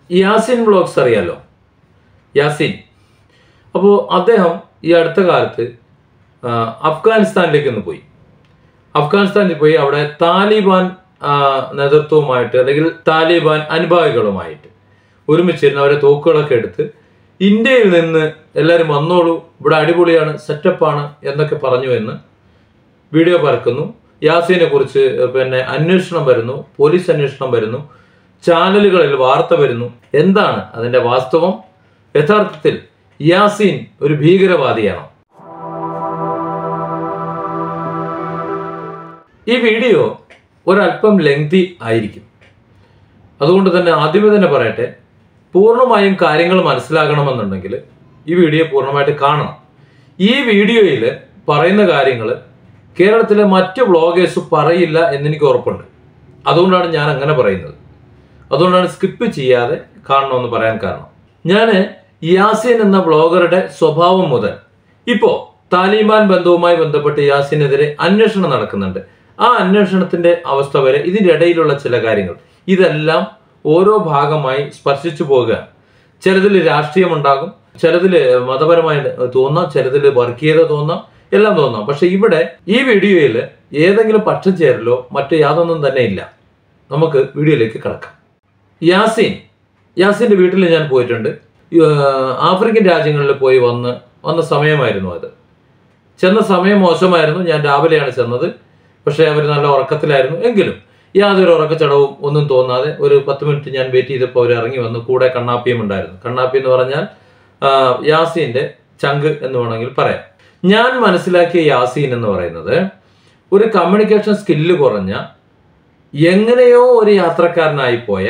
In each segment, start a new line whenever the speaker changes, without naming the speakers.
Yasin blogs അറിയാലോ യാസിൻ അപ്പോൾ അദ്ദേഹം ഈ അടുത്ത കാലത്ത് ആ, അഫ്ഗാനിസ്ഥാനിലേക്ക് ഒന്ന് പോയി അഫ്ഗാനിസ്ഥാനിൽ പോയി അവിടെ താലിബാൻ ആ, നേതൃത്വവുമായിട്ട് അല്ലെങ്കിൽ താലിബാൻ അനുഭാവികളുമായിട്ട് ഒരുമിച്ചിരുന്ന് അവരെ തോക്കുകളൊക്കെ എടുത്ത് ഇന്ത്യയിൽ നിന്ന് എല്ലാവരും വന്നോളൂ ഇവിടെ അടിപൊളിയാണ് സെറ്റപ്പാണ് എന്നൊക്കെ പറഞ്ഞു എന്ന് വീഡിയോ പരക്കുന്നു യാസീനെ കുറിച്ച് പിന്നെ അന്വേഷണം വരുന്നു പോലീസ് അന്വേഷണം വരുന്നു ചാനലുകളിൽ വാർത്ത വരുന്നു എന്താണ് അതിന്റെ വാസ്തവം യഥാർത്ഥത്തിൽ യാസീൻ ഒരു ഭീകരവാദിയാണോ ഈ വീഡിയോ ഒരല്പം ലെങ്തി ആയിരിക്കും അതുകൊണ്ട് തന്നെ ആദ്യമേ തന്നെ പറയട്ടെ പൂർണ്ണമായും കാര്യങ്ങൾ മനസ്സിലാകണമെന്നുണ്ടെങ്കിൽ ഈ വീഡിയോ പൂർണ്ണമായിട്ട് കാണണം ഈ വീഡിയോയിൽ പറയുന്ന കാര്യങ്ങൾ കേരളത്തിലെ മറ്റ് വ്ളോഗേഴ്സ് പറയില്ല എന്നെനിക്ക് ഉറപ്പുണ്ട് അതുകൊണ്ടാണ് ഞാൻ അങ്ങനെ പറയുന്നത് അതുകൊണ്ടാണ് സ്കിപ്പ് ചെയ്യാതെ കാണണമെന്ന് പറയാൻ കാരണം ഞാൻ യാസിൻ എന്ന ബ്ലോഗറുടെ സ്വഭാവം മുതൽ ഇപ്പോൾ താലിബാൻ ബന്ധവുമായി ബന്ധപ്പെട്ട് യാസിനെതിരെ അന്വേഷണം നടക്കുന്നുണ്ട് ആ അന്വേഷണത്തിന്റെ അവസ്ഥ വരെ ഇതിൻ്റെ ഇടയിലുള്ള ചില കാര്യങ്ങൾ ഇതെല്ലാം ഓരോ ഭാഗമായി സ്പർശിച്ചു പോകുകയാണ് ചിലതിൽ രാഷ്ട്രീയമുണ്ടാകും ചിലതിൽ മതപരമായി തോന്നാം ചിലതിൽ വർഗീയത തോന്നാം എല്ലാം തോന്നാം പക്ഷെ ഇവിടെ ഈ വീഡിയോയിൽ ഏതെങ്കിലും പക്ഷം ചേരലോ മറ്റു യാതൊന്നും തന്നെ ഇല്ല നമുക്ക് വീഡിയോയിലേക്ക് കിടക്കാം യാസീൻ യാസീൻ്റെ വീട്ടിൽ ഞാൻ പോയിട്ടുണ്ട് ഏർ ആഫ്രിക്കൻ രാജ്യങ്ങളിൽ പോയി വന്ന് വന്ന സമയമായിരുന്നു അത് ചെന്ന സമയം മോശമായിരുന്നു ഞാൻ രാവിലെയാണ് ചെന്നത് പക്ഷേ അവർ നല്ല ഉറക്കത്തിലായിരുന്നു എങ്കിലും യാതൊരു ഉറക്കച്ചടവും ഒന്നും തോന്നാതെ ഒരു പത്ത് മിനിറ്റ് ഞാൻ വെയിറ്റ് ചെയ്തപ്പോൾ അവർ ഇറങ്ങി വന്നു കൂടെ കണ്ണാപ്പിയും ഉണ്ടായിരുന്നു കണ്ണാപ്പി എന്ന് പറഞ്ഞാൽ ആ, യാസീൻ്റെ ചങ്ക് എന്ന് വേണമെങ്കിൽ പറയാം ഞാൻ മനസ്സിലാക്കിയ യാസീൻ എന്ന് പറയുന്നത് ഒരു കമ്മ്യൂണിക്കേഷൻ സ്കില്ല് കുറഞ്ഞ എങ്ങനെയോ ഒരു യാത്രക്കാരനായി പോയ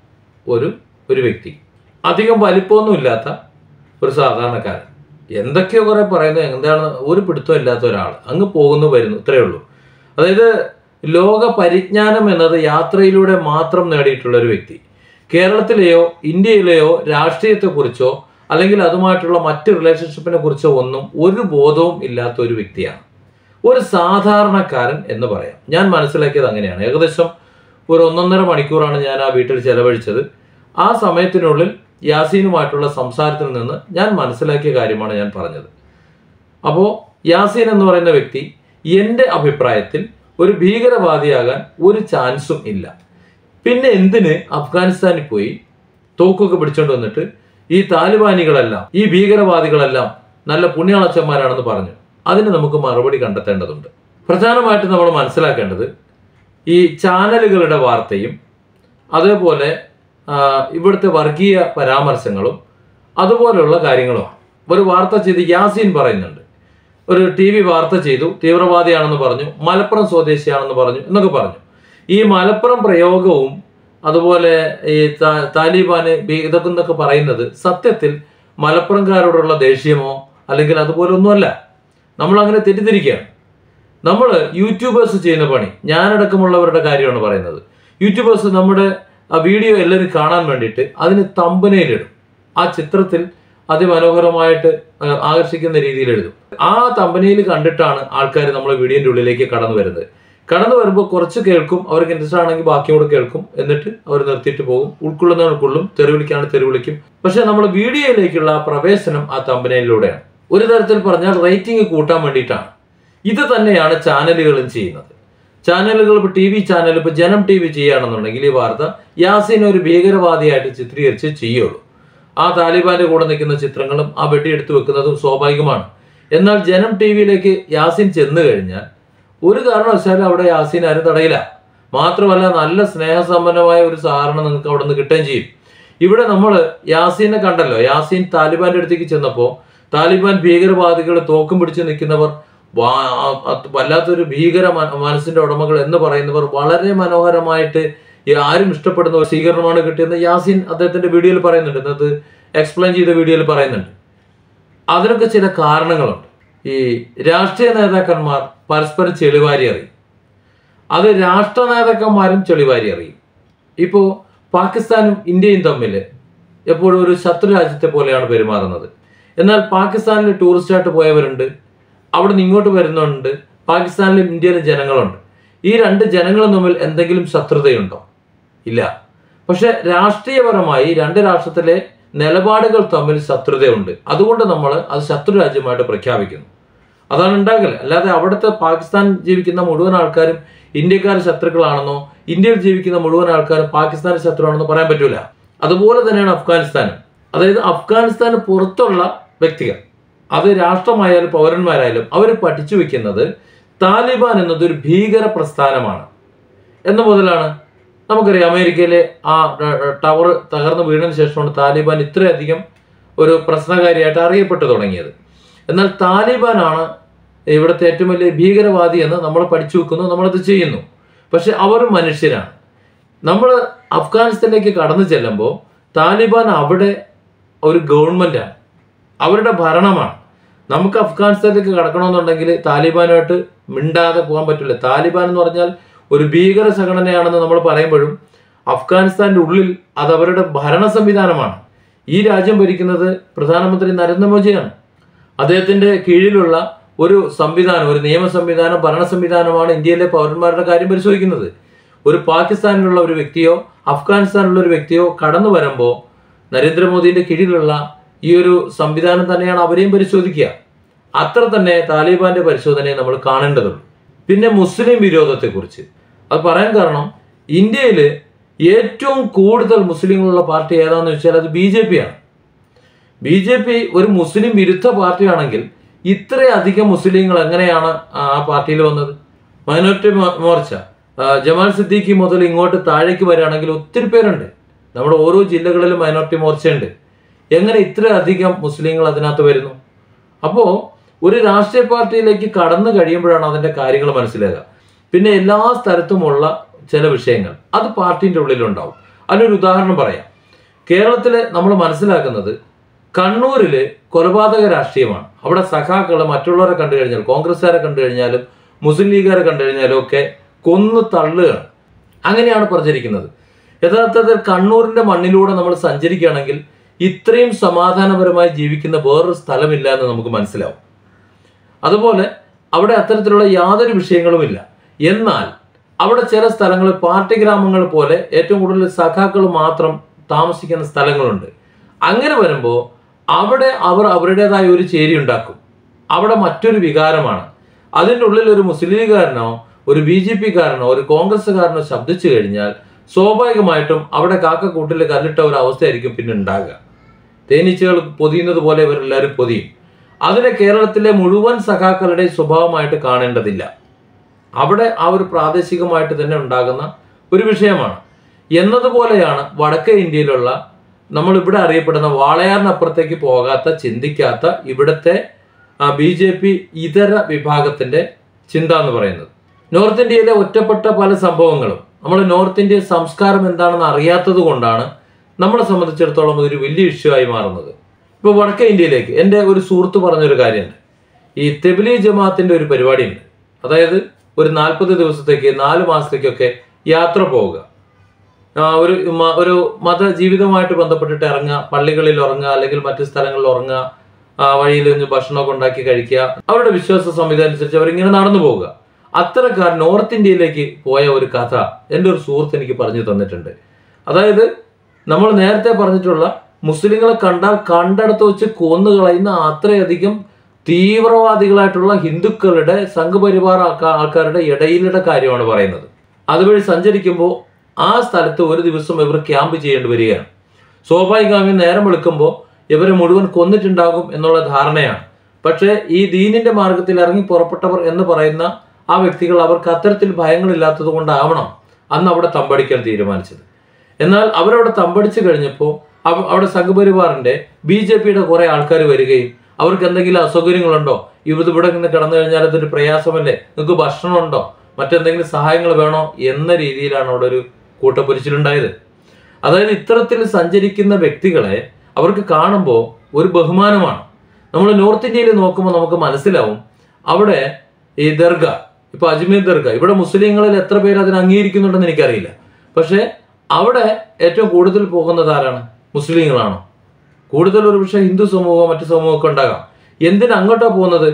ഒരു ഒരു വ്യക്തി അധികം വലിപ്പമൊന്നുമില്ലാത്ത ഒരു സാധാരണക്കാരൻ എന്തൊക്കെയോ കുറെ പറയുന്നത് എന്താണ് ഒരു പിടുത്തം ഇല്ലാത്ത ഒരാൾ അങ്ങ് പോകുന്നു വരുന്നു ഇത്രയേ ഉള്ളൂ അതായത് ലോക പരിജ്ഞാനം എന്നത് യാത്രയിലൂടെ മാത്രം നേടിയിട്ടുള്ള ഒരു വ്യക്തി കേരളത്തിലെയോ ഇന്ത്യയിലെയോ രാഷ്ട്രീയത്തെക്കുറിച്ചോ അല്ലെങ്കിൽ അതുമായിട്ടുള്ള മറ്റ് റിലേഷൻഷിപ്പിനെ കുറിച്ചോ ഒന്നും ഒരു ബോധവും ഇല്ലാത്ത ഒരു വ്യക്തിയാണ് ഒരു സാധാരണക്കാരൻ എന്ന് പറയാം ഞാൻ മനസ്സിലാക്കിയത് അങ്ങനെയാണ് ഏകദേശം ഒരു ഒന്നൊന്നര മണിക്കൂറാണ് ഞാൻ ആ വീട്ടിൽ ചെലവഴിച്ചത് ആ സമയത്തിനുള്ളിൽ യാസീനുമായിട്ടുള്ള സംസാരത്തിൽ നിന്ന് ഞാൻ മനസ്സിലാക്കിയ കാര്യമാണ് ഞാൻ പറഞ്ഞത് അപ്പോൾ യാസീൻ എന്ന് പറയുന്ന വ്യക്തി എൻ്റെ അഭിപ്രായത്തിൽ ഒരു ഭീകരവാദിയാകാൻ ഒരു ചാൻസും ഇല്ല പിന്നെ എന്തിന് അഫ്ഗാനിസ്ഥാനിൽ പോയി തോക്കൊക്കെ പിടിച്ചോണ്ട് വന്നിട്ട് ഈ താലിബാനികളെല്ലാം ഈ ഭീകരവാദികളെല്ലാം നല്ല പുണ്യാളച്ചന്മാരാണെന്ന് പറഞ്ഞു അതിന് നമുക്ക് മറുപടി കണ്ടെത്തേണ്ടതുണ്ട് പ്രധാനമായിട്ടും നമ്മൾ മനസ്സിലാക്കേണ്ടത് ഈ ചാനലുകളുടെ വാർത്തയും അതേപോലെ ആ, ഇവിടുത്തെ വർഗീയ പരാമർശങ്ങളും അതുപോലെയുള്ള കാര്യങ്ങളുമാണ് ഒരു വാർത്ത ചെയ്ത് യാസീൻ പറയുന്നുണ്ട് ഒരു ടി വി വാർത്ത ചെയ്തു തീവ്രവാദിയാണെന്ന് പറഞ്ഞു മലപ്പുറം സ്വദേശിയാണെന്ന് പറഞ്ഞു എന്നൊക്കെ പറഞ്ഞു ഈ മലപ്പുറം പ്രയോഗവും അതുപോലെ ഈ താ- താലിബാന് ബി- ഇതൊക്കെ എന്നൊക്കെ പറയുന്നത് സത്യത്തിൽ മലപ്പുറംകാരോടുള്ള ദേഷ്യമോ അല്ലെങ്കിൽ അതുപോലെ ഒന്നുമല്ല നമ്മൾ അങ്ങനെ തെറ്റിദ്ധരിക്കുകയാണ് നമ്മൾ യൂട്യൂബേഴ്സ് ചെയ്യുന്ന പണി ഞാനടക്കമുള്ളവരുടെ കാര്യമാണ് പറയുന്നത് യൂട്യൂബേഴ്സ് നമ്മുടെ ആ വീഡിയോ എല്ലാവരും കാണാൻ വേണ്ടിയിട്ട് അതിന് തമ്പനയിലിടും ആ ചിത്രത്തിൽ അതിമനോഹരമായിട്ട് ആ, ആകർഷിക്കുന്ന രീതിയിൽ എഴുതും ആ തമ്പനയിൽ കണ്ടിട്ടാണ് ആൾക്കാർ നമ്മളെ വീഡിയോന്റെ ഉള്ളിലേക്ക് കടന്നു വരുന്നത് കടന്നു വരുമ്പോൾ കുറച്ച് കേൾക്കും അവർക്ക് ഇൻട്രസ്റ്റ് ആണെങ്കിൽ ബാക്കിയും കൂടെ കേൾക്കും എന്നിട്ട് അവർ നിർത്തിയിട്ട് പോകും ഉൾക്കൊള്ളുന്ന ഉൾക്കൊള്ളും തെരുവിളിക്കാണ് തെരുവിളിക്കും പക്ഷെ നമ്മൾ വീഡിയോയിലേക്കുള്ള ആ പ്രവേശനം ആ തമ്പനയിലൂടെയാണ് ഒരു തരത്തിൽ പറഞ്ഞാൽ റേറ്റിംഗ് കൂട്ടാൻ വേണ്ടിയിട്ടാണ് ഇത് തന്നെയാണ് ചാനലുകളും ചെയ്യുന്നത് ചാനലുകൾ ഇപ്പോൾ ടി വി ചാനൽ ഇപ്പോൾ ജനം ടി വി ചെയ്യുകയാണെന്നുണ്ടെങ്കിൽ ഈ വാർത്ത യാസീൻ ഒരു ഭീകരവാദിയായിട്ട് ചിത്രീകരിച്ച് ചെയ്യുള്ളൂ ആ താലിബാന്റെ കൂടെ നിൽക്കുന്ന ചിത്രങ്ങളും ആ വെടി എടുത്തു വെക്കുന്നതും സ്വാഭാവികമാണ് എന്നാൽ ജനം ടി വിയിലേക്ക് യാസീൻ ചെന്ന് കഴിഞ്ഞാൽ ഒരു കാരണവശാലും അവിടെ യാസീൻ ആരും തടയില്ല മാത്രമല്ല നല്ല സ്നേഹസമ്പന്നമായ ഒരു സഹകരണം നിങ്ങൾക്ക് അവിടെ നിന്ന് കിട്ടുകയും ചെയ്യും ഇവിടെ നമ്മൾ യാസീനെ കണ്ടല്ലോ യാസീൻ താലിബാന്റെ അടുത്തേക്ക് ചെന്നപ്പോൾ താലിബാൻ ഭീകരവാദികൾ തോക്കും പിടിച്ച് നിൽക്കുന്നവർ വാ- അത് വല്ലാത്തൊരു ഭീകര മന- മനസ്സിന്റെ ഉടമകൾ എന്ന് പറയുന്നവർ വളരെ മനോഹരമായിട്ട് ഈ ആരും ഇഷ്ടപ്പെടുന്ന ഒരു സ്വീകരണമാണ് കിട്ടിയെന്ന് യാസീൻ അദ്ദേഹത്തിന്റെ വീഡിയോയിൽ പറയുന്നുണ്ട് ഇന്നത്തെ എക്സ്പ്ലെയിൻ ചെയ്ത വീഡിയോയിൽ പറയുന്നുണ്ട് അതിനൊക്കെ ചില കാരണങ്ങളുണ്ട് ഈ രാഷ്ട്രീയ നേതാക്കന്മാർ പരസ്പരം ചെളിവാരി അറിയും അത് രാഷ്ട്ര നേതാക്കന്മാരും ചെളിവാരി അറിയും ഇപ്പോൾ പാകിസ്ഥാനും ഇന്ത്യയും തമ്മിൽ എപ്പോഴും ഒരു ശത്രു രാജ്യത്തെ പോലെയാണ് പെരുമാറുന്നത് എന്നാൽ പാകിസ്ഥാനിൽ ടൂറിസ്റ്റായിട്ട് പോയവരുണ്ട് അവിടെ നിന്ന് ഇങ്ങോട്ട് വരുന്നുണ്ട് പാകിസ്ഥാനിലും ഇന്ത്യയിലും ജനങ്ങളുണ്ട് ഈ രണ്ട് ജനങ്ങളും തമ്മിൽ എന്തെങ്കിലും ശത്രുതയുണ്ടോ ഇല്ല പക്ഷെ രാഷ്ട്രീയപരമായി രണ്ട് രാഷ്ട്രത്തിലെ നിലപാടുകൾ തമ്മിൽ ശത്രുതയുണ്ട് അതുകൊണ്ട് നമ്മൾ അത് ശത്രു രാജ്യമായിട്ട് പ്രഖ്യാപിക്കുന്നു അതാണ് ഉണ്ടാകല് അല്ലാതെ അവിടുത്തെ പാകിസ്ഥാൻ ജീവിക്കുന്ന മുഴുവൻ ആൾക്കാരും ഇന്ത്യക്കാർ ശത്രുക്കളാണെന്നോ ഇന്ത്യയിൽ ജീവിക്കുന്ന മുഴുവൻ ആൾക്കാരും പാകിസ്ഥാൻ ശത്രുവാണെന്നോ പറയാൻ പറ്റൂല അതുപോലെ തന്നെയാണ് അഫ്ഗാനിസ്ഥാനും അതായത് അഫ്ഗാനിസ്ഥാന് പുറത്തുള്ള വ്യക്തികൾ അത് രാഷ്ട്രമായാലും പൗരന്മാരായാലും അവർ പഠിച്ചു വെക്കുന്നത് താലിബാൻ എന്നത് ഒരു ഭീകര പ്രസ്ഥാനമാണ് എന്ന് മുതലാണ് നമുക്കറിയാം അമേരിക്കയിലെ ആ ടവർ തകർന്നു വീണതിന് ശേഷമാണ് താലിബാൻ ഇത്രയധികം ഒരു പ്രശ്നകാരിയായിട്ട് അറിയപ്പെട്ടു തുടങ്ങിയത് എന്നാൽ താലിബാനാണ് ഇവിടുത്തെ ഏറ്റവും വലിയ ഭീകരവാദി എന്ന് നമ്മൾ പഠിച്ചു വെക്കുന്നു നമ്മളത് ചെയ്യുന്നു പക്ഷെ അവർ മനുഷ്യരാണ് നമ്മൾ അഫ്ഗാനിസ്ഥാനിലേക്ക് കടന്നു ചെല്ലുമ്പോൾ താലിബാൻ അവിടെ ഒരു ഗവൺമെൻറ്റാണ് അവരുടെ ഭരണമാണ് നമുക്ക് അഫ്ഗാനിസ്ഥാനിലേക്ക് കടക്കണമെന്നുണ്ടെങ്കിൽ താലിബാനുമായിട്ട് മിണ്ടാതെ പോകാൻ പറ്റില്ല താലിബാൻ എന്ന് പറഞ്ഞാൽ ഒരു ഭീകര സംഘടനയാണെന്ന് നമ്മൾ പറയുമ്പോഴും അഫ്ഗാനിസ്ഥാന്റെ ഉള്ളിൽ അത് അവരുടെ ഭരണ സംവിധാനമാണ് ഈ രാജ്യം ഭരിക്കുന്നത് പ്രധാനമന്ത്രി നരേന്ദ്രമോദിയാണ് അദ്ദേഹത്തിന്റെ കീഴിലുള്ള ഒരു സംവിധാനം ഒരു നിയമ സംവിധാനം ഭരണ സംവിധാനമാണ് ഇന്ത്യയിലെ പൗരന്മാരുടെ കാര്യം പരിശോധിക്കുന്നത് ഒരു പാകിസ്ഥാനിലുള്ള ഒരു വ്യക്തിയോ അഫ്ഗാനിസ്ഥാനിലുള്ള ഒരു വ്യക്തിയോ കടന്നു വരുമ്പോൾ നരേന്ദ്രമോദിയുടെ കീഴിലുള്ള ഈ ഒരു സംവിധാനം തന്നെയാണ് അവരെയും പരിശോധിക്കുക അത്ര തന്നെ താലിബാന്റെ പരിശോധനയെ നമ്മൾ കാണേണ്ടതുള്ളൂ പിന്നെ മുസ്ലിം വിരോധത്തെക്കുറിച്ച് അത് പറയാൻ കാരണം ഇന്ത്യയിൽ ഏറ്റവും കൂടുതൽ മുസ്ലിങ്ങളുള്ള പാർട്ടി ഏതാണെന്ന് വെച്ചാൽ അത് ബി ജെ പി ആണ് ബി ജെ പി ഒരു മുസ്ലിം വിരുദ്ധ പാർട്ടിയാണെങ്കിൽ ഇത്രയധികം മുസ്ലിങ്ങൾ എങ്ങനെയാണ് ആ പാർട്ടിയിൽ വന്നത് മൈനോറിറ്റി മോ- മോർച്ച ആ, ജമാൽ സിദ്ദീഖി മുതൽ ഇങ്ങോട്ട് താഴേക്ക് വരികയാണെങ്കിൽ ഒത്തിരി പേരുണ്ട് നമ്മുടെ ഓരോ ജില്ലകളിലും മൈനോറിറ്റി മോർച്ചയുണ്ട് എങ്ങനെ ഇത്രയധികം മുസ്ലിങ്ങൾ അതിനകത്ത് വരുന്നു അപ്പോൾ ഒരു രാഷ്ട്രീയ പാർട്ടിയിലേക്ക് കടന്നു കഴിയുമ്പോഴാണ് അതിൻ്റെ കാര്യങ്ങൾ മനസ്സിലാകുക പിന്നെ എല്ലാ സ്ഥലത്തുമുള്ള ചില വിഷയങ്ങൾ അത് പാർട്ടിൻ്റെ ഉള്ളിലുണ്ടാവും അതിനൊരു ഉദാഹരണം പറയാം കേരളത്തിൽ നമ്മൾ മനസ്സിലാക്കുന്നത് കണ്ണൂരിൽ കൊലപാതക രാഷ്ട്രീയമാണ് അവിടെ സഖാക്കൾ മറ്റുള്ളവരെ കണ്ടു കഴിഞ്ഞാൽ കോൺഗ്രസ്സുകാരെ കണ്ടു കഴിഞ്ഞാലും മുസ്ലിം ലീഗുകാരെ കണ്ടു കഴിഞ്ഞാലും ഒക്കെ കൊന്നു തള്ളുകയാണ് അങ്ങനെയാണ് പ്രചരിക്കുന്നത് യഥാർത്ഥത്തിൽ കണ്ണൂരിന്റെ മണ്ണിലൂടെ നമ്മൾ സഞ്ചരിക്കുകയാണെങ്കിൽ ഇത്രയും സമാധാനപരമായി ജീവിക്കുന്ന വേറൊരു സ്ഥലമില്ല എന്ന് നമുക്ക് മനസ്സിലാവും അതുപോലെ അവിടെ അത്തരത്തിലുള്ള യാതൊരു വിഷയങ്ങളുമില്ല എന്നാൽ അവിടെ ചില സ്ഥലങ്ങൾ പാർട്ടി ഗ്രാമങ്ങൾ പോലെ ഏറ്റവും കൂടുതൽ സഖാക്കൾ മാത്രം താമസിക്കുന്ന സ്ഥലങ്ങളുണ്ട് അങ്ങനെ വരുമ്പോൾ അവിടെ അവർ അവരുടേതായ ഒരു ചേരി ഉണ്ടാക്കും അവിടെ മറ്റൊരു വികാരമാണ് അതിൻ്റെ ഉള്ളിൽ ഒരു മുസ്ലിം ലീഗുകാരനോ ഒരു ബി ജെ പിക്കാരനോ ഒരു കോൺഗ്രസ്സുകാരനോ ശബ്ദിച്ചു കഴിഞ്ഞാൽ സ്വാഭാവികമായിട്ടും അവിടെ കാക്കക്കൂട്ടിൽ കല്ലിട്ട ഒരു അവസ്ഥയായിരിക്കും പിന്നെ ഉണ്ടാകുക തേനീച്ചകൾ പൊതിയുന്നത് പോലെ ഇവരെല്ലാവരും പൊതിയും അതിനെ കേരളത്തിലെ മുഴുവൻ സഖാക്കളുടെ സ്വഭാവമായിട്ട് കാണേണ്ടതില്ല അവിടെ ആ ഒരു പ്രാദേശികമായിട്ട് തന്നെ ഉണ്ടാകുന്ന ഒരു വിഷയമാണ് എന്നതുപോലെയാണ് വടക്കേ ഇന്ത്യയിലുള്ള നമ്മൾ ഇവിടെ അറിയപ്പെടുന്ന വാളയാറിനപ്പുറത്തേക്ക് പോകാത്ത ചിന്തിക്കാത്ത ഇവിടുത്തെ ബി ജെ പി ഇതര വിഭാഗത്തിന്റെ ചിന്ത എന്ന് പറയുന്നത് നോർത്ത് ഇന്ത്യയിലെ ഒറ്റപ്പെട്ട പല സംഭവങ്ങളും നമ്മൾ നോർത്ത് ഇന്ത്യൻ സംസ്കാരം എന്താണെന്ന് അറിയാത്തത് കൊണ്ടാണ് നമ്മളെ സംബന്ധിച്ചിടത്തോളം അതൊരു വലിയ ഇഷ്യൂ ആയി മാറുന്നത് ഇപ്പോൾ വടക്കേ ഇന്ത്യയിലേക്ക് എൻ്റെ ഒരു സുഹൃത്ത് പറഞ്ഞൊരു കാര്യമുണ്ട് ഈ തെബിലി ജമാഅത്തിന്റെ ഒരു പരിപാടിയുണ്ട് അതായത് ഒരു നാൽപ്പത് ദിവസത്തേക്ക് നാല് മാസത്തേക്കൊക്കെ യാത്ര പോവുക ആ, ഒരു മ- ഒരു മത ജീവിതവുമായിട്ട് ബന്ധപ്പെട്ടിട്ട് ഇറങ്ങുക പള്ളികളിൽ ഉറങ്ങുക അല്ലെങ്കിൽ മറ്റു സ്ഥലങ്ങളിൽ ഉറങ്ങുക ആ, വഴിയിൽ നിന്ന് ഭക്ഷണമൊക്കെ ഉണ്ടാക്കി കഴിക്കുക അവരുടെ വിശ്വാസ സംവിധാനം അനുസരിച്ച് അവരിങ്ങനെ നടന്നു പോവുക അത്തരക്കാർ നോർത്ത് ഇന്ത്യയിലേക്ക് പോയ ഒരു കഥ എൻ്റെ ഒരു സുഹൃത്ത് എനിക്ക് പറഞ്ഞു തന്നിട്ടുണ്ട് അതായത് നമ്മൾ നേരത്തെ പറഞ്ഞിട്ടുള്ള മുസ്ലിങ്ങളെ കണ്ടാൽ കണ്ടടത്ത് വെച്ച് കൊന്നു കളയുന്ന അത്രയധികം തീവ്രവാദികളായിട്ടുള്ള ഹിന്ദുക്കളുടെ സംഘപരിവാർ ആൾക്കാ- ആൾക്കാരുടെ ഇടയിലുള്ള കാര്യമാണ് പറയുന്നത് അതുവഴി സഞ്ചരിക്കുമ്പോൾ ആ സ്ഥലത്ത് ഒരു ദിവസം ഇവർ ക്യാമ്പ് ചെയ്യേണ്ടി വരികയാണ് സ്വാഭാവികമായും നേരം വെളുക്കുമ്പോൾ ഇവരെ മുഴുവൻ കൊന്നിട്ടുണ്ടാകും എന്നുള്ള ധാരണയാണ് പക്ഷേ ഈ ദീനിന്റെ മാർഗത്തിൽ ഇറങ്ങി പുറപ്പെട്ടവർ എന്ന് പറയുന്ന ആ വ്യക്തികൾ അവർക്ക് അത്തരത്തിൽ ഭയങ്ങളില്ലാത്തത് കൊണ്ടാവണം അന്ന് അവിടെ തമ്പടിക്കാൻ തീരുമാനിച്ചത് എന്നാൽ അവരവിടെ തമ്പടിച്ചു കഴിഞ്ഞപ്പോൾ അവ- അവിടെ സംഘപരിവാറിന്റെ ബി ജെ പിയുടെ കുറെ ആൾക്കാർ വരികയും അവർക്ക് എന്തെങ്കിലും അസൗകര്യങ്ങളുണ്ടോ ഇത് ഇവിടെ നിന്ന് കിടന്നു കഴിഞ്ഞാൽ അതൊരു പ്രയാസമല്ലേ നിങ്ങൾക്ക് ഭക്ഷണമുണ്ടോ മറ്റെന്തെങ്കിലും സഹായങ്ങൾ വേണോ എന്ന രീതിയിലാണ് അവിടെ ഒരു കൂട്ടപ്പൊരിച്ചിലുണ്ടായത് അതായത് ഇത്തരത്തിൽ സഞ്ചരിക്കുന്ന വ്യക്തികളെ അവർക്ക് കാണുമ്പോൾ ഒരു ബഹുമാനമാണ് നമ്മൾ നോർത്ത് ഇന്ത്യയിൽ നോക്കുമ്പോൾ നമുക്ക് മനസ്സിലാവും അവിടെ ഈ ദർഗ ഇപ്പൊ അജ്മീർ ദർഗ ഇവിടെ മുസ്ലിങ്ങളിൽ എത്ര പേര് അതിനെ അംഗീകരിക്കുന്നുണ്ടെന്ന് എനിക്കറിയില്ല പക്ഷേ അവിടെ ഏറ്റവും കൂടുതൽ പോകുന്നത് ആരാണ് മുസ്ലിങ്ങളാണോ കൂടുതൽ ഒരു പക്ഷേ ഹിന്ദു സമൂഹമോ മറ്റു സമൂഹമൊക്കെ ഉണ്ടാകാം എന്തിനാ അങ്ങോട്ടാ പോകുന്നത്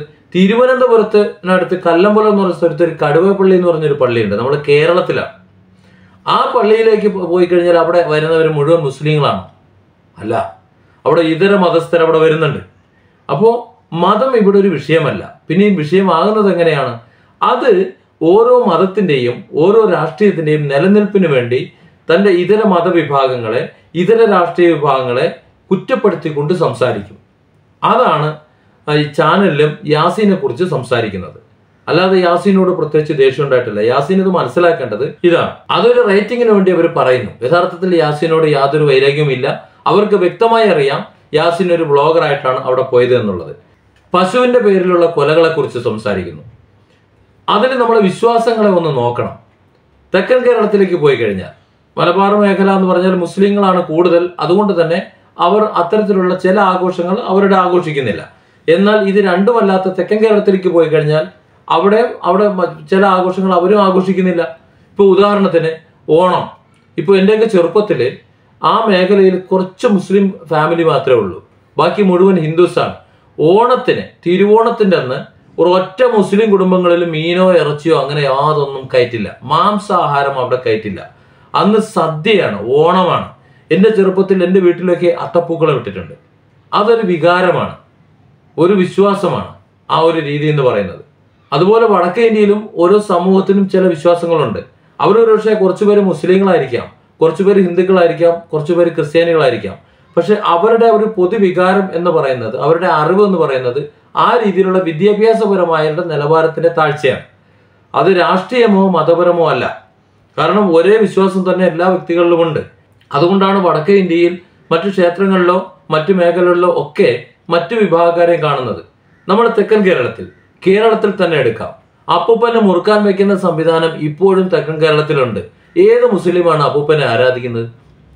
തിരുവനന്തപുരത്ത് അടുത്ത് കല്ലമ്പലം എന്ന് പറഞ്ഞ സ്ഥലത്ത് ഒരു കടുവപ്പള്ളി എന്ന് പറഞ്ഞൊരു പള്ളിയുണ്ട് നമ്മുടെ കേരളത്തിലാണ് ആ പള്ളിയിലേക്ക് പോ- പോയി കഴിഞ്ഞാൽ അവിടെ വരുന്നവർ മുഴുവൻ മുസ്ലിങ്ങളാണ് അല്ല അവിടെ ഇതര മതസ്ഥർ അവിടെ വരുന്നുണ്ട് അപ്പോൾ മതം ഇവിടെ ഒരു വിഷയമല്ല പിന്നെ ഈ വിഷയമാകുന്നത് എങ്ങനെയാണ് അത് ഓരോ മതത്തിൻ്റെയും ഓരോ രാഷ്ട്രീയത്തിൻ്റെയും നിലനിൽപ്പിന് വേണ്ടി തൻ്റെ ഇതര മതവിഭാഗങ്ങളെ ഇതര രാഷ്ട്രീയ വിഭാഗങ്ങളെ കുറ്റപ്പെടുത്തിക്കൊണ്ട് സംസാരിക്കും അതാണ് ആ ഈ ചാനലിലും യാസീനെ കുറിച്ച് സംസാരിക്കുന്നത് അല്ലാതെ യാസീനോട് പ്രത്യേകിച്ച് ദേഷ്യം ഉണ്ടായിട്ടില്ല യാസീൻ ഇത് മനസ്സിലാക്കേണ്ടത് ഇതാണ് അതൊരു റേറ്റിംഗിന് വേണ്ടി അവർ പറയുന്നു യഥാർത്ഥത്തിൽ യാസീനോട് യാതൊരു വൈരാഗ്യവും ഇല്ല അവർക്ക് വ്യക്തമായി അറിയാം യാസീൻ ഒരു ബ്ലോഗർ ആയിട്ടാണ് അവിടെ പോയത് എന്നുള്ളത് പശുവിന്റെ പേരിലുള്ള കൊലകളെ കുറിച്ച് സംസാരിക്കുന്നു അതിൽ നമ്മൾ വിശ്വാസങ്ങളെ ഒന്ന് നോക്കണം തെക്കൻ കേരളത്തിലേക്ക് പോയി കഴിഞ്ഞാൽ മലബാർ മേഖല എന്ന് പറഞ്ഞാൽ മുസ്ലിങ്ങളാണ് കൂടുതൽ അതുകൊണ്ട് തന്നെ അവർ അത്തരത്തിലുള്ള ചില ആഘോഷങ്ങൾ അവരുടെ ആഘോഷിക്കുന്നില്ല എന്നാൽ ഇത് രണ്ടുമല്ലാത്ത തെക്കൻ കേരളത്തിലേക്ക് പോയി കഴിഞ്ഞാൽ അവിടെ അവിടെ മ- ചില ആഘോഷങ്ങൾ അവരും ആഘോഷിക്കുന്നില്ല ഇപ്പോൾ ഉദാഹരണത്തിന് ഓണം ഇപ്പോൾ എൻ്റെയൊക്കെ ചെറുപ്പത്തിൽ ആ മേഖലയിൽ കുറച്ച് മുസ്ലിം ഫാമിലി മാത്രമേ ഉള്ളൂ ബാക്കി മുഴുവൻ ഹിന്ദുസാണ് ഓണത്തിന് തിരുവോണത്തിൻ്റെ അന്ന് ഒരൊറ്റ മുസ്ലിം കുടുംബങ്ങളിൽ മീനോ ഇറച്ചിയോ അങ്ങനെ യാതൊന്നും കയറ്റില്ല മാംസാഹാരം അവിടെ കയറ്റില്ല അന്ന് സദ്യയാണ് ഓണമാണ് എൻ്റെ ചെറുപ്പത്തിൽ എൻ്റെ വീട്ടിലൊക്കെ അത്തപ്പൂക്കളം ഇട്ടിട്ടുണ്ട് അതൊരു വികാരമാണ് ഒരു വിശ്വാസമാണ് ആ ഒരു രീതി എന്ന് പറയുന്നത് അതുപോലെ വടക്കേ ഇന്ത്യയിലും ഓരോ സമൂഹത്തിനും ചില വിശ്വാസങ്ങളുണ്ട് അവരൊരു പക്ഷേ കുറച്ചുപേര് മുസ്ലിങ്ങളായിരിക്കാം കുറച്ചുപേര് ഹിന്ദുക്കളായിരിക്കാം കുറച്ചുപേര് ക്രിസ്ത്യാനികളായിരിക്കാം പക്ഷെ അവരുടെ ഒരു പൊതുവികാരം എന്ന് പറയുന്നത് അവരുടെ അറിവ് എന്ന് പറയുന്നത് ആ രീതിയിലുള്ള വിദ്യാഭ്യാസപരമായ നിലവാരത്തിന്റെ താഴ്ചയാണ് അത് രാഷ്ട്രീയമോ മതപരമോ അല്ല കാരണം ഒരേ വിശ്വാസം തന്നെ എല്ലാ വ്യക്തികളിലും ഉണ്ട് അതുകൊണ്ടാണ് വടക്കേ ഇന്ത്യയിൽ മറ്റു ക്ഷേത്രങ്ങളിലോ മറ്റു മേഖലകളിലോ ഒക്കെ മറ്റു വിഭാഗക്കാരെ കാണുന്നത് നമ്മൾ തെക്കൻ കേരളത്തിൽ കേരളത്തിൽ തന്നെ എടുക്കാം അപ്പൂപ്പനെ മുറുക്കാൻ വെക്കുന്ന സംവിധാനം ഇപ്പോഴും തെക്കൻ കേരളത്തിലുണ്ട് ഏത് മുസ്ലിമാണ് അപ്പൂപ്പനെ ആരാധിക്കുന്നത്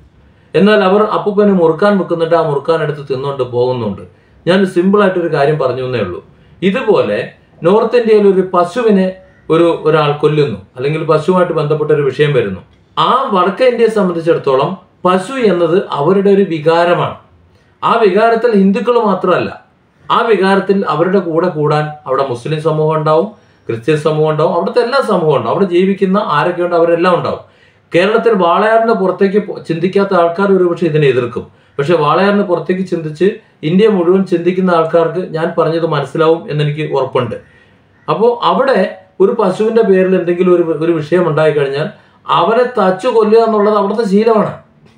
എന്നാൽ അവർ അപ്പൂപ്പനെ മുറുക്കാൻ വെക്കുന്നുണ്ട് ആ മുറുക്കാൻ എടുത്ത് തിന്നുകൊണ്ട് പോകുന്നുണ്ട് ഞാൻ സിമ്പിൾ ആയിട്ടൊരു കാര്യം പറഞ്ഞു എന്നേ ഉള്ളൂ ഇതുപോലെ നോർത്ത് ഇന്ത്യയിൽ ഒരു പശുവിനെ ഒരു ഒരാൾ കൊല്ലുന്നു അല്ലെങ്കിൽ പശുവുമായിട്ട് ബന്ധപ്പെട്ട ഒരു വിഷയം വരുന്നു ആ വടക്കേ ഇന്ത്യയെ സംബന്ധിച്ചിടത്തോളം പശു എന്നത് അവരുടെ ഒരു വികാരമാണ് ആ വികാരത്തിൽ ഹിന്ദുക്കൾ മാത്രമല്ല ആ വികാരത്തിൽ അവരുടെ കൂടെ കൂടാൻ അവിടെ മുസ്ലിം സമൂഹം ഉണ്ടാവും ക്രിസ്ത്യൻ സമൂഹം ഉണ്ടാവും അവിടുത്തെ എല്ലാ സമൂഹം ഉണ്ടാവും അവിടെ ജീവിക്കുന്ന ആരൊക്കെയുണ്ട് അവരെല്ലാം ഉണ്ടാവും കേരളത്തിൽ വാളയാറിന് പുറത്തേക്ക് പോ- ചിന്തിക്കാത്ത ആൾക്കാർ ഒരുപക്ഷെ ഇതിനെ എതിർക്കും പക്ഷെ വാളയാറിന് പുറത്തേക്ക് ചിന്തിച്ച് ഇന്ത്യ മുഴുവൻ ചിന്തിക്കുന്ന ആൾക്കാർക്ക് ഞാൻ പറഞ്ഞത് മനസ്സിലാവും എന്നെനിക്ക് ഉറപ്പുണ്ട് അപ്പോൾ അവിടെ ഒരു പശുവിന്റെ പേരിൽ എന്തെങ്കിലും ഒരു ഒരു വിഷയം ഉണ്ടായി കഴിഞ്ഞാൽ അവനെ തച്ചു കൊല്ലുക എന്നുള്ളത് അവിടുത്തെ ശീലമാണ്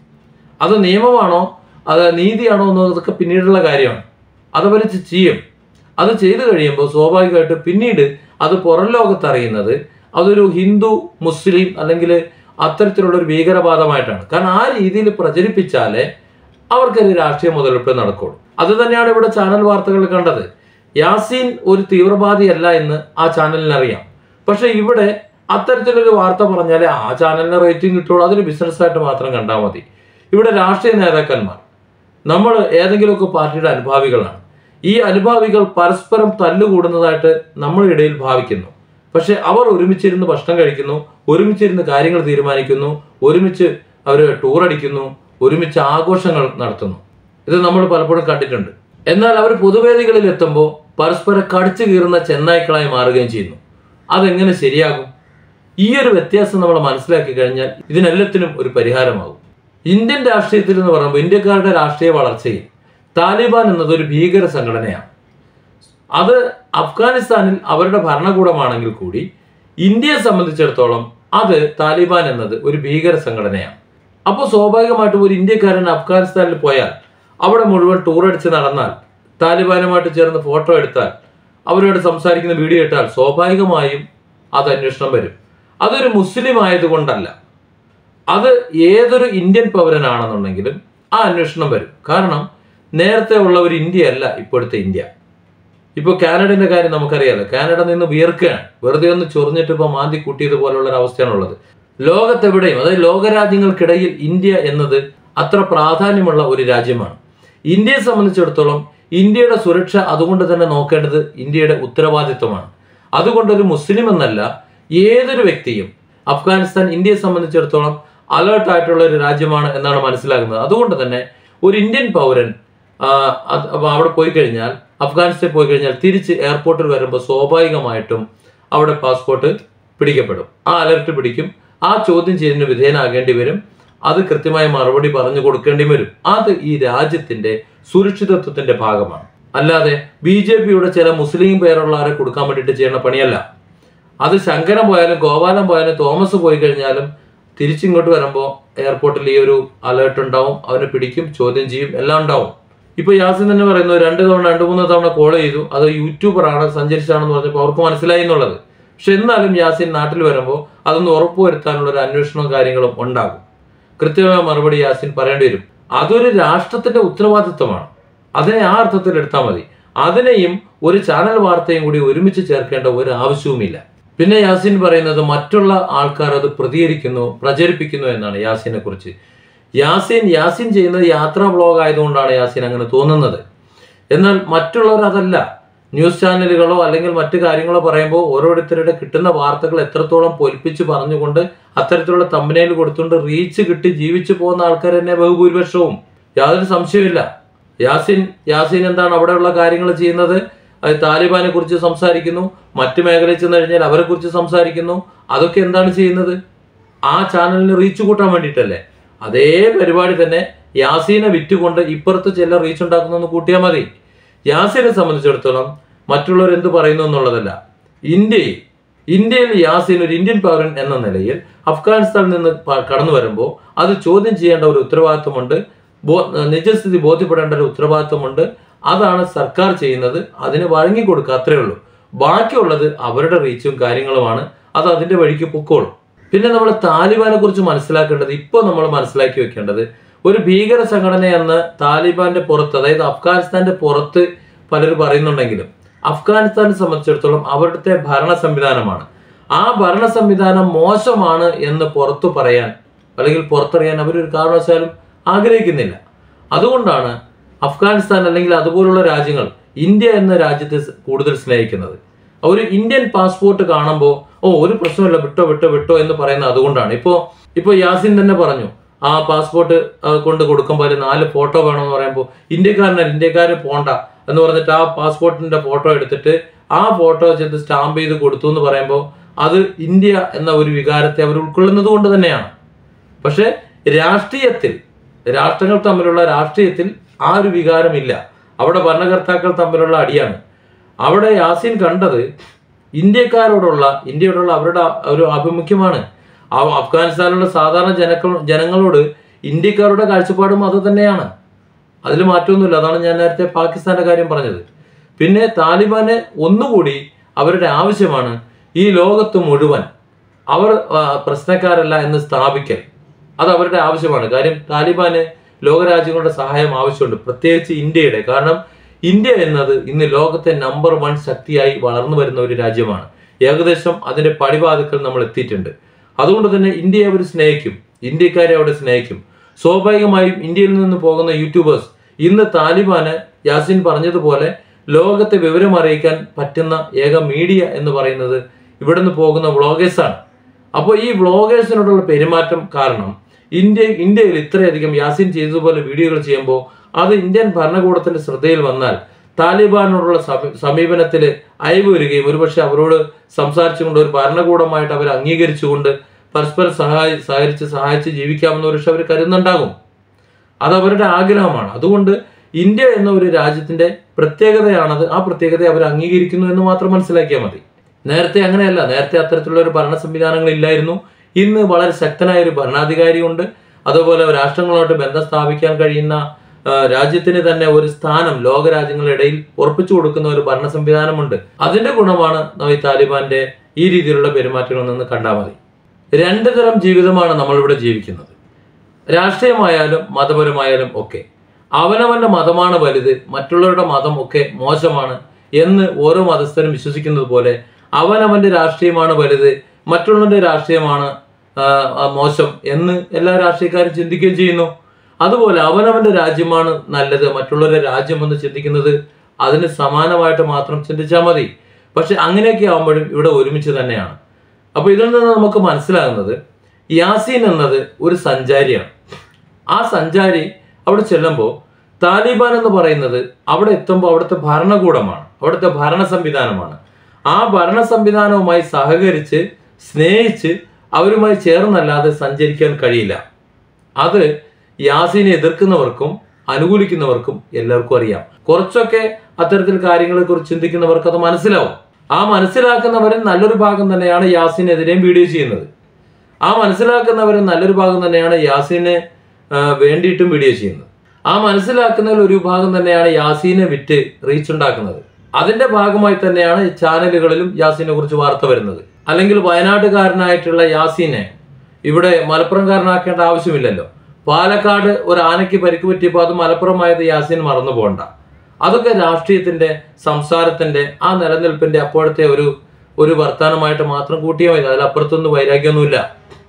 അത് നിയമമാണോ അത് നീതിയാണോ എന്നതൊക്കെ പിന്നീടുള്ള കാര്യമാണ് അതവർ ചെയ്യും അത് ചെയ്തു കഴിയുമ്പോൾ സ്വാഭാവികമായിട്ട് പിന്നീട് അത് പുറം ലോകത്ത് അറിയുന്നത് അതൊരു ഹിന്ദു മുസ്ലിം അല്ലെങ്കിൽ അത്തരത്തിലുള്ള ഒരു ഭീകരവാദമായിട്ടാണ് കാരണം ആ രീതിയിൽ പ്രചരിപ്പിച്ചാലേ അവർക്കൊരു രാഷ്ട്രീയ മുതലെടുപ്പ് നടക്കുള്ളൂ അത് തന്നെയാണ് ഇവിടെ ചാനൽ വാർത്തകൾ കണ്ടത് യാസീൻ ഒരു തീവ്രവാദിയല്ല എന്ന് ആ ചാനലിന് അറിയാം പക്ഷെ ഇവിടെ അത്തരത്തിലൊരു വാർത്ത പറഞ്ഞാലേ ആ ചാനലിന് റേറ്റിംഗ് കിട്ടുള്ളൂ അതൊരു ബിസിനസ്സായിട്ട് മാത്രം കണ്ടാൽ മതി ഇവിടെ രാഷ്ട്രീയ നേതാക്കന്മാർ നമ്മൾ ഏതെങ്കിലുമൊക്കെ പാർട്ടിയുടെ അനുഭാവികളാണ് ഈ അനുഭാവികൾ പരസ്പരം തല്ലുകൂടുന്നതായിട്ട് നമ്മുടെ ഇടയിൽ ഭാവിക്കുന്നു പക്ഷെ അവർ ഒരുമിച്ചിരുന്ന് ഭക്ഷണം കഴിക്കുന്നു ഒരുമിച്ചിരുന്ന് കാര്യങ്ങൾ തീരുമാനിക്കുന്നു ഒരുമിച്ച് അവർ ടൂർ അടിക്കുന്നു ഒരുമിച്ച് ആഘോഷങ്ങൾ നടത്തുന്നു ഇത് നമ്മൾ പലപ്പോഴും കണ്ടിട്ടുണ്ട് എന്നാൽ അവർ പൊതുവേദികളിൽ എത്തുമ്പോൾ പരസ്പരം കടിച്ചു കീറുന്ന ചെന്നായ്ക്കളായി മാറുകയും ചെയ്യുന്നു അതെങ്ങനെ ശരിയാകും ഈ ഒരു വ്യത്യാസം നമ്മൾ മനസ്സിലാക്കി കഴിഞ്ഞാൽ ഇതിനെല്ലാത്തിനും ഒരു പരിഹാരമാകും ഇന്ത്യൻ രാഷ്ട്രീയത്തിൽ എന്ന് പറയുമ്പോൾ ഇന്ത്യക്കാരുടെ രാഷ്ട്രീയ വളർച്ചയിൽ താലിബാൻ എന്നത് ഒരു ഭീകര സംഘടനയാണ് അത് അഫ്ഗാനിസ്ഥാനിൽ അവരുടെ ഭരണകൂടമാണെങ്കിൽ കൂടി ഇന്ത്യയെ സംബന്ധിച്ചിടത്തോളം അത് താലിബാൻ എന്നത് ഒരു ഭീകര സംഘടനയാണ് അപ്പോൾ സ്വാഭാവികമായിട്ടും ഒരു ഇന്ത്യക്കാരൻ അഫ്ഗാനിസ്ഥാനിൽ പോയാൽ അവിടെ മുഴുവൻ ടൂർ അടിച്ച് നടന്നാൽ താലിബാനുമായിട്ട് ചേർന്ന് ഫോട്ടോ എടുത്താൽ അവരോട് സംസാരിക്കുന്ന വീഡിയോ ഇട്ടാൽ സ്വാഭാവികമായും അത് അന്വേഷണം വരും അതൊരു മുസ്ലിം ആയതുകൊണ്ടല്ല അത് ഏതൊരു ഇന്ത്യൻ പൗരനാണെന്നുണ്ടെങ്കിലും ആ അന്വേഷണം വരും കാരണം നേരത്തെ ഉള്ള ഒരു ഇന്ത്യ അല്ല ഇപ്പോഴത്തെ ഇന്ത്യ ഇപ്പോൾ കാനഡയുടെ കാര്യം നമുക്കറിയാലോ കാനഡ നിന്ന് വിയർക്കുകയാണ് വെറുതെ ഒന്ന് ചൊറിഞ്ഞിട്ട് ഇപ്പോൾ മാന്തി കൂട്ടിയത് പോലുള്ള ഒരു അവസ്ഥയാണുള്ളത് ലോകത്തെവിടെയും അതായത് ലോകരാജ്യങ്ങൾക്കിടയിൽ ഇന്ത്യ എന്നത് അത്ര പ്രാധാന്യമുള്ള ഒരു രാജ്യമാണ് ഇന്ത്യയെ സംബന്ധിച്ചിടത്തോളം ഇന്ത്യയുടെ സുരക്ഷ അതുകൊണ്ട് തന്നെ നോക്കേണ്ടത് ഇന്ത്യയുടെ ഉത്തരവാദിത്വമാണ് അതുകൊണ്ട് ഒരു മുസ്ലിം എന്നല്ല ഏതൊരു വ്യക്തിയും അഫ്ഗാനിസ്ഥാൻ ഇന്ത്യയെ സംബന്ധിച്ചിടത്തോളം അലേർട്ട് ആയിട്ടുള്ള ഒരു രാജ്യമാണ് എന്നാണ് മനസ്സിലാക്കുന്നത് അതുകൊണ്ട് തന്നെ ഒരു ഇന്ത്യൻ പൗരൻ ആ, അത് അപ്പൊ അവിടെ പോയി കഴിഞ്ഞാൽ അഫ്ഗാനിസ്ഥാനിൽ പോയി കഴിഞ്ഞാൽ തിരിച്ച് എയർപോർട്ടിൽ വരുമ്പോൾ സ്വാഭാവികമായിട്ടും അവിടെ പാസ്പോർട്ട് പിടിക്കപ്പെടും ആ അലർട്ട് പിടിക്കും ആ ചോദ്യം ചെയ്യലിന് വിധേയനാകേണ്ടി വരും അത് കൃത്യമായ മറുപടി പറഞ്ഞു കൊടുക്കേണ്ടി വരും അത് ഈ രാജ്യത്തിന്റെ സുരക്ഷിതത്വത്തിന്റെ ഭാഗമാണ് അല്ലാതെ ബി ജെ പിയുടെ ചില മുസ്ലിം പേരുള്ളവരെ കൊടുക്കാൻ വേണ്ടിയിട്ട് ചെയ്യുന്ന പണിയല്ല അത് ശങ്കരൻ പോയാലും ഗോപാലൻ പോയാലും തോമസ് പോയി കഴിഞ്ഞാലും തിരിച്ചിങ്ങോട്ട് വരുമ്പോൾ എയർപോർട്ടിൽ ഈ ഒരു അലേർട്ട് ഉണ്ടാവും അവനെ പിടിക്കും ചോദ്യം ചെയ്യും എല്ലാം ഉണ്ടാവും ഇപ്പൊ യാസിൻ തന്നെ പറയുന്നു രണ്ട് തവണ രണ്ട് മൂന്ന് തവണ കോൾ ചെയ്തു അത് യൂട്യൂബറാണ് സഞ്ചരിച്ചാണെന്ന് പറഞ്ഞപ്പോൾ അവർക്ക് മനസ്സിലായി എന്നുള്ളത് പക്ഷെ എന്നാലും യാസിൻ നാട്ടിൽ വരുമ്പോൾ അതൊന്ന് ഉറപ്പുവരുത്താനുള്ള ഒരു അന്വേഷണവും കാര്യങ്ങളും ഉണ്ടാകും കൃത്യമായ മറുപടി യാസിൻ പറയേണ്ടി വരും അതൊരു രാഷ്ട്രത്തിന്റെ ഉത്തരവാദിത്വമാണ് അതിനെ ആ അർത്ഥത്തിൽ എടുത്താൽ മതി അതിനെയും ഒരു ചാനൽ വാർത്തയും കൂടി ഒരുമിച്ച് ചേർക്കേണ്ട ഒരു ആവശ്യവുമില്ല പിന്നെ യാസിൻ പറയുന്നത് മറ്റുള്ള ആൾക്കാർ അത് പ്രതികരിക്കുന്നു പ്രചരിപ്പിക്കുന്നു എന്നാണ് യാസിനെ കുറിച്ച് യാസിൻ യാസിൻ ചെയ്യുന്നത് യാത്രാ ബ്ലോഗ് ആയതുകൊണ്ടാണ് യാസിൻ അങ്ങനെ തോന്നുന്നത് എന്നാൽ മറ്റുള്ളവർ അതല്ല ന്യൂസ് ചാനലുകളോ അല്ലെങ്കിൽ മറ്റു കാര്യങ്ങളോ പറയുമ്പോൾ ഓരോരുത്തരുടെ കിട്ടുന്ന വാർത്തകൾ എത്രത്തോളം പൊലിപ്പിച്ച് പറഞ്ഞുകൊണ്ട് അത്തരത്തിലുള്ള തമ്പനയിൽ കൊടുത്തുകൊണ്ട് റീച്ച് കിട്ടി ജീവിച്ചു പോകുന്ന ആൾക്കാർ തന്നെ ബഹുഭൂരിപക്ഷവും യാതൊരു സംശയമില്ല യാസിൻ യാസിൻ എന്താണ് അവിടെയുള്ള കാര്യങ്ങൾ ചെയ്യുന്നത് അത് താലിബാനെ കുറിച്ച് സംസാരിക്കുന്നു മറ്റു മേഖലയിൽ ചെന്ന് കഴിഞ്ഞാൽ അവരെ കുറിച്ച് സംസാരിക്കുന്നു അതൊക്കെ എന്താണ് ചെയ്യുന്നത് ആ ചാനലിന് റീച്ച് കൂട്ടാൻ വേണ്ടിയിട്ടല്ലേ അതേ പരിപാടി തന്നെ യാസീനെ വിറ്റുകൊണ്ട് ഇപ്പുറത്ത് ചില റീച്ച് ഉണ്ടാക്കുന്നതെന്ന് കൂട്ടിയാൽ മതി യാസീനെ സംബന്ധിച്ചിടത്തോളം മറ്റുള്ളവർ എന്ത് പറയുന്നു എന്നുള്ളതല്ല ഇന്ത്യയിൽ ഇന്ത്യയിൽ യാസീൻ ഒരു ഇന്ത്യൻ പൗരൻ എന്ന നിലയിൽ അഫ്ഗാനിസ്ഥാനിൽ നിന്ന് പ- കടന്നു വരുമ്പോൾ അത് ചോദ്യം ചെയ്യേണ്ട ഒരു ഉത്തരവാദിത്വമുണ്ട് ബോ- നിജസ്ഥിതി ബോധ്യപ്പെടേണ്ട ഒരു ഉത്തരവാദിത്വമുണ്ട് അതാണ് സർക്കാർ ചെയ്യുന്നത് അതിന് വഴങ്ങി കൊടുക്കുക അത്രേ ഉള്ളൂ ബാക്കിയുള്ളത് അവരുടെ റീച്ചും കാര്യങ്ങളുമാണ് അത് അതിന്റെ വഴിക്ക് പൊക്കോളും പിന്നെ നമ്മൾ താലിബാനെ കുറിച്ച് മനസ്സിലാക്കേണ്ടത് ഇപ്പോൾ നമ്മൾ മനസ്സിലാക്കി വെക്കേണ്ടത് ഒരു ഭീകര സംഘടന എന്ന് താലിബാന്റെ പുറത്ത് അതായത് അഫ്ഗാനിസ്ഥാന്റെ പുറത്ത് പലരും പറയുന്നുണ്ടെങ്കിലും അഫ്ഗാനിസ്ഥാനെ സംബന്ധിച്ചിടത്തോളം അവിടുത്തെ ഭരണ സംവിധാനമാണ് ആ ഭരണ സംവിധാനം മോശമാണ് എന്ന് പുറത്തു പറയാൻ അല്ലെങ്കിൽ പുറത്തറിയാൻ അവരൊരു കാരണവശാലും ആഗ്രഹിക്കുന്നില്ല അതുകൊണ്ടാണ് അഫ്ഗാനിസ്ഥാൻ അല്ലെങ്കിൽ അതുപോലുള്ള രാജ്യങ്ങൾ ഇന്ത്യ എന്ന രാജ്യത്തെ സ് കൂടുതൽ സ്നേഹിക്കുന്നത് ഒരു ഇന്ത്യൻ പാസ്പോർട്ട് കാണുമ്പോൾ ഓ ഒരു പ്രശ്നമില്ല വിട്ടോ വിട്ടോ വിട്ടോ എന്ന് പറയുന്നത് അതുകൊണ്ടാണ് ഇപ്പോൾ ഇപ്പോൾ യാസിൻ തന്നെ പറഞ്ഞു ആ പാസ്പോർട്ട് കൊണ്ട് കൊടുക്കുമ്പോൾ അതിൽ നാല് ഫോട്ടോ വേണമെന്ന് പറയുമ്പോൾ ഇന്ത്യക്കാരനല്ല ഇന്ത്യക്കാരൻ പോണ്ട എന്ന് പറഞ്ഞിട്ട് ആ പാസ്പോർട്ടിന്റെ ഫോട്ടോ എടുത്തിട്ട് ആ ഫോട്ടോ ചെയ്ത് സ്റ്റാമ്പ് ചെയ്ത് കൊടുത്തു എന്ന് പറയുമ്പോൾ അത് ഇന്ത്യ എന്ന ഒരു വികാരത്തെ അവർ ഉൾക്കൊള്ളുന്നത് കൊണ്ട് തന്നെയാണ് പക്ഷെ രാഷ്ട്രീയത്തിൽ രാഷ്ട്രങ്ങൾ തമ്മിലുള്ള രാഷ്ട്രീയത്തിൽ ആ ഒരു വികാരമില്ല അവിടെ ഭരണകർത്താക്കൾ തമ്മിലുള്ള അടിയാണ് അവിടെ യാസീൻ കണ്ടത് ഇന്ത്യക്കാരോടുള്ള ഇന്ത്യയോടുള്ള അവരുടെ ഒരു ആഭിമുഖ്യമാണ് ആ അഫ്ഗാനിസ്ഥാനിലുള്ള സാധാരണ ജനക്കൾ ജനങ്ങളോട് ഇന്ത്യക്കാരുടെ കാഴ്ചപ്പാടും അത് തന്നെയാണ് അതിൽ മാറ്റമൊന്നുമില്ല അതാണ് ഞാൻ നേരത്തെ പാകിസ്ഥാന്റെ കാര്യം പറഞ്ഞത് പിന്നെ താലിബാന് ഒന്നുകൂടി അവരുടെ ആവശ്യമാണ് ഈ ലോകത്ത് മുഴുവൻ അവർ ആ, പ്രശ്നക്കാരല്ല എന്ന് സ്ഥാപിക്കൽ അത് അവരുടെ ആവശ്യമാണ് കാര്യം താലിബാന് ലോകരാജ്യങ്ങളുടെ സഹായം ആവശ്യമുണ്ട് പ്രത്യേകിച്ച് ഇന്ത്യയുടെ കാരണം ഇന്ത്യ എന്നത് ഇന്ന് ലോകത്തെ നമ്പർ വൺ ശക്തിയായി വളർന്നു വരുന്ന ഒരു രാജ്യമാണ് ഏകദേശം അതിന്റെ പടിവാതുക്കൾ നമ്മൾ എത്തിയിട്ടുണ്ട് അതുകൊണ്ട് തന്നെ ഇന്ത്യയെ അവർ സ്നേഹിക്കും ഇന്ത്യക്കാരെ അവിടെ സ്നേഹിക്കും സ്വാഭാവികമായും ഇന്ത്യയിൽ നിന്ന് പോകുന്ന യൂട്യൂബേഴ്സ് ഇന്ന് താലിബാന് യാസിൻ പറഞ്ഞതുപോലെ ലോകത്തെ വിവരം അറിയിക്കാൻ പറ്റുന്ന ഏക മീഡിയ എന്ന് പറയുന്നത് ഇവിടെ നിന്ന് പോകുന്ന വ്ളോഗേഴ്സാണ് അപ്പോൾ ഈ വ്ളോഗേഴ്സിനോടുള്ള പെരുമാറ്റം കാരണം ഇന്ത്യ ഇന്ത്യയിൽ ഇത്രയധികം യാസിൻ ചെയ്തതുപോലെ വീഡിയോകൾ ചെയ്യുമ്പോൾ അത് ഇന്ത്യൻ ഭരണകൂടത്തിന്റെ ശ്രദ്ധയിൽ വന്നാൽ താലിബാനോടുള്ള സമീ- സമീപനത്തിൽ അയവ് വരികയും ഒരുപക്ഷെ അവരോട് സംസാരിച്ചുകൊണ്ട് ഒരു ഭരണകൂടമായിട്ട് അവർ അംഗീകരിച്ചുകൊണ്ട് പരസ്പരം സഹായി സഹകരിച്ച് സഹായിച്ച് ജീവിക്കാമെന്ന് ഒരുപക്ഷെ അവർ കരുതുന്നുണ്ടാകും അത് അവരുടെ ആഗ്രഹമാണ് അതുകൊണ്ട് ഇന്ത്യ എന്ന ഒരു രാജ്യത്തിന്റെ പ്രത്യേകതയാണത് ആ പ്രത്യേകത അവർ അംഗീകരിക്കുന്നു എന്ന് മാത്രം മനസ്സിലാക്കിയാൽ മതി നേരത്തെ അങ്ങനെയല്ല നേരത്തെ അത്തരത്തിലുള്ള ഒരു ഭരണ സംവിധാനങ്ങൾ ഇല്ലായിരുന്നു ഇന്ന് വളരെ ശക്തനായ ഒരു ഭരണാധികാരിയുണ്ട് അതുപോലെ രാഷ്ട്രങ്ങളുമായിട്ട് ബന്ധം സ്ഥാപിക്കാൻ കഴിയുന്ന ആ, രാജ്യത്തിന് തന്നെ ഒരു സ്ഥാനം ലോക രാജ്യങ്ങളുടെ ഇടയിൽ ഉറപ്പിച്ചു കൊടുക്കുന്ന ഒരു ഭരണ സംവിധാനമുണ്ട് അതിന്റെ ഗുണമാണ് ഈ താലിബാന്റെ ഈ രീതിയിലുള്ള പെരുമാറ്റങ്ങളിൽ നിന്ന് കണ്ടാൽ മതി രണ്ട് തരം ജീവിതമാണ് നമ്മളിവിടെ ജീവിക്കുന്നത് രാഷ്ട്രീയമായാലും മതപരമായാലും ഒക്കെ അവനവന്റെ മതമാണ് വലുത് മറ്റുള്ളവരുടെ മതം ഒക്കെ മോശമാണ് എന്ന് ഓരോ മതസ്ഥരും വിശ്വസിക്കുന്നത് പോലെ അവനവന്റെ രാഷ്ട്രീയമാണ് വലുത് മറ്റുള്ളവന്റെ രാഷ്ട്രീയമാണ് ആ, ആ, മോശം എന്ന് എല്ലാ രാഷ്ട്രീയക്കാരും ചിന്തിക്കുകയും ചെയ്യുന്നു അതുപോലെ അവനവന്റെ രാജ്യമാണ് നല്ലത് മറ്റുള്ളവരുടെ രാജ്യം എന്ന് ചിന്തിക്കുന്നത് അതിന് സമാനമായിട്ട് മാത്രം ചിന്തിച്ചാൽ മതി പക്ഷെ അങ്ങനെയൊക്കെ ആകുമ്പോഴും ഇവിടെ ഒരുമിച്ച് തന്നെയാണ് അപ്പൊ ഇതിൽ നിന്ന് നമുക്ക് മനസ്സിലാകുന്നത് യാസീൻ എന്നത് ഒരു സഞ്ചാരിയാണ് ആ സഞ്ചാരി അവിടെ ചെല്ലുമ്പോൾ താലിബാൻ എന്ന് പറയുന്നത് അവിടെ എത്തുമ്പോൾ അവിടുത്തെ ഭരണകൂടമാണ് അവിടുത്തെ ഭരണ സംവിധാനമാണ് ആ ഭരണ സംവിധാനവുമായി സഹകരിച്ച് സ്നേഹിച്ച് അവരുമായി ചേർന്നല്ലാതെ സഞ്ചരിക്കാൻ കഴിയില്ല അത് യാസീനെ എതിർക്കുന്നവർക്കും അനുകൂലിക്കുന്നവർക്കും എല്ലാവർക്കും അറിയാം കുറച്ചൊക്കെ അത്തരത്തിൽ കാര്യങ്ങളെ കുറിച്ച് ചിന്തിക്കുന്നവർക്ക് അത് മനസ്സിലാവും ആ മനസ്സിലാക്കുന്നവരിൽ നല്ലൊരു ഭാഗം തന്നെയാണ് യാസീനെതിരെയും വീഡിയോ ചെയ്യുന്നത് ആ മനസ്സിലാക്കുന്നവരിൽ നല്ലൊരു ഭാഗം തന്നെയാണ് യാസീന് ആ, വേണ്ടിയിട്ടും വീഡിയോ ചെയ്യുന്നത് ആ മനസ്സിലാക്കുന്നതിൽ ഒരു ഭാഗം തന്നെയാണ് യാസീനെ വിറ്റ് റീച്ച് ഉണ്ടാക്കുന്നത് അതിന്റെ ഭാഗമായി തന്നെയാണ് ഈ ചാനലുകളിലും യാസീനെ കുറിച്ച് വാർത്ത വരുന്നത് അല്ലെങ്കിൽ വയനാട്ടുകാരനായിട്ടുള്ള യാസീനെ ഇവിടെ മലപ്പുറംകാരനാക്കേണ്ട ആവശ്യമില്ലല്ലോ പാലക്കാട് ഒരു ആനയ്ക്ക് പരിക്ക് പറ്റിയപ്പോൾ അത് മലപ്പുറമായത് യാസീൻ മറന്നു പോകണ്ട അതൊക്കെ രാഷ്ട്രീയത്തിന്റെ സംസാരത്തിന്റെ ആ നിലനിൽപ്പിന്റെ അപ്പോഴത്തെ ഒരു ഒരു വർത്തമാനമായിട്ട് മാത്രം കൂട്ടിയാൽ മതി അതിലപ്പുറത്തൊന്നും വൈരാഗ്യമൊന്നുമില്ല